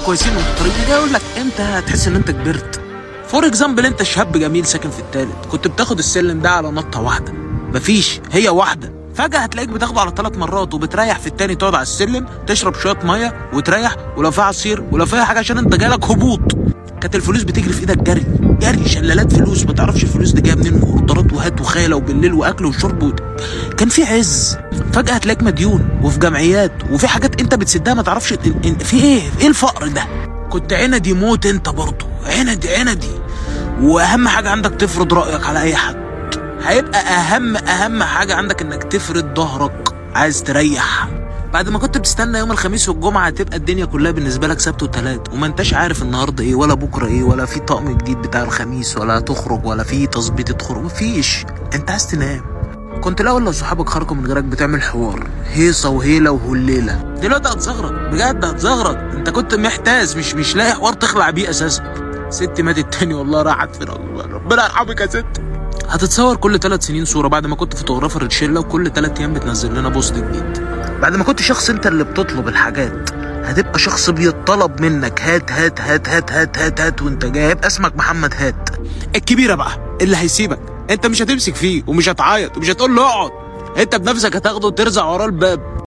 كويسين ومحترمين جاي اقول لك امتى هتحس ان انت كبرت فور اكزامبل انت شاب جميل ساكن في التالت كنت بتاخد السلم ده على نطه واحده مفيش هي واحده فجأة هتلاقيك بتاخده على ثلاث مرات وبتريح في التاني تقعد على السلم تشرب شوية مية وتريح ولو في عصير ولو في حاجة عشان انت جالك هبوط كانت الفلوس بتجري في ايدك جري جري شلالات فلوس ما تعرفش الفلوس دي جايه منين اوردرات وهات وخاله وبالليل واكل وشرب و... كان في عز فجأة هتلاقيك مديون وفي جمعيات وفي حاجات انت بتسدها ما تعرفش إن- إن- في ايه ايه الفقر ده كنت عندي موت انت برضه عندي عندي واهم حاجة عندك تفرض رأيك على اي حد هيبقى اهم اهم حاجه عندك انك تفرد ظهرك عايز تريح بعد ما كنت بتستنى يوم الخميس والجمعه تبقى الدنيا كلها بالنسبه لك سبت وتلات وما انتش عارف النهارده ايه ولا بكره ايه ولا في طقم جديد بتاع الخميس ولا تخرج ولا في تظبيط تخرج مفيش انت عايز تنام كنت الاول لو صحابك خرجوا من غيرك بتعمل حوار هيصه وهيله وهليله دلوقتي هتزغرط بجد هتزغرط انت كنت محتاس مش مش لاقي حوار تخلع بيه اساسا ستي ماتت تاني والله راحت في ربنا يرحمك يا ست هتتصور كل ثلاث سنين صوره بعد ما كنت فوتوغرافر تشيلا وكل ثلاث ايام بتنزل لنا بوست جديد بعد ما كنت شخص انت اللي بتطلب الحاجات هتبقى شخص بيطلب منك هات هات هات هات هات هات هات وانت جاي هيبقى اسمك محمد هات الكبيره بقى اللي هيسيبك انت مش هتمسك فيه ومش هتعيط ومش هتقول له اقعد انت بنفسك هتاخده وترزع وراه الباب